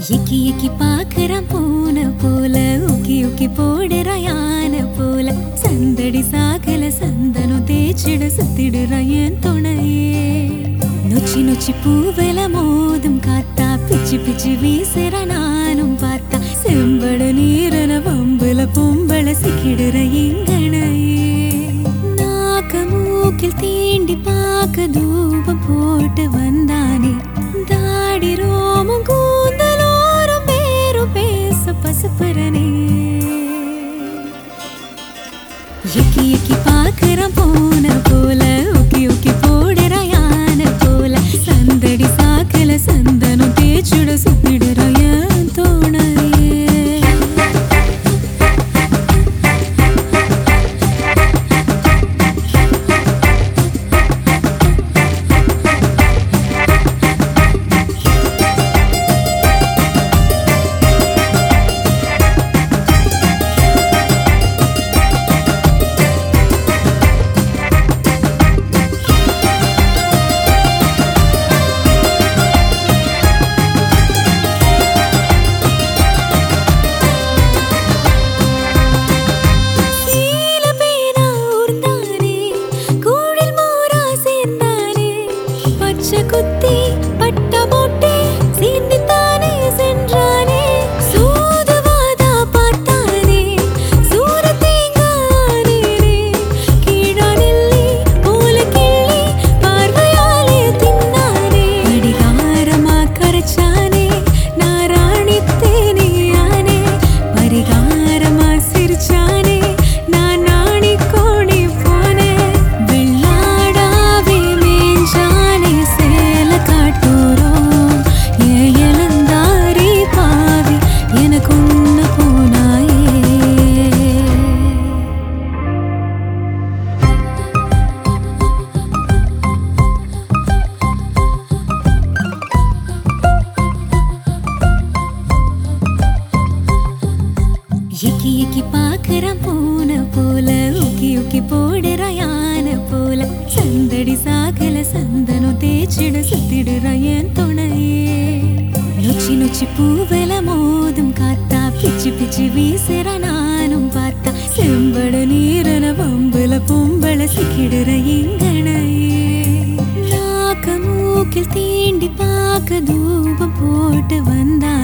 எக்கி எக்கி பாக்குறான் பூனை போல உக்கி உக்கி போடுற யானை போல சந்தடி சாகல சந்தனம் தேய்ச்சிட சுத்திடுற என் துணையே நொச்சி நொச்சி பூவெல மோதும் காத்தா பிச்சு பிச்சு வீசுற நானும் பார்த்தா செம்பட நீரன வம்புல பொம்பள சிக்கிடுற எங்கனையே நாக்க மூக்கில் தீண்டி பார்க்க தூபம் போட்டு வந்தானே தாடி ரோமம் கூந்தலோரம் பேரும் பேச பசுப்புறனே எக்கி எக்கி பார்க்கறான் போன போல உக்கி உக்கி போடுற யானை போல சந்தடி சாக்கல சந்தனம் தேச்சுட சுத்திடுற என் தோணையே சீல பேனா ஊர்ந்தானே கூழில் மோரா சேர்ந்தானே பச்சை குத்தி பட்ட போட்டே சீந்தித்தானே சென்றானே சூதுவாதா பார்த்தானே சூர தேங்கானே கீழானில்லி போல கிள்ளி பார்வையாலே தின்னானே அடிகாரமா கரைச்சானே நாராணி தேனியானே பரிகாரமா சிரிச்சானே நான் நாணி கோணி போனேன் வெள்ளாடாவே மேஞ்சானே சேல காட்டூரோம் ஏ இளந்தாரி பாவி எனக்கு உன்ன போனாயே எக்கி எக்கி பாக்குறான் பூனை போல உக்கி உக்கி போடுற யானை போல சந்தடி சாகல சந்தனம் தேய்ச்சிட சுத்திடுற என் துணையே நொச்சி நொச்சி பூவெல மோதும் காத்தா பிச்சு பிச்சு வீசுற நானும் பார்த்தா செம்பட நீரன வம்புல பொம்பள சிக்கிடுற எங்கனையே நாக்க மூக்கில் தீண்டி பார்க்க தூபம் போட்டு வந்தா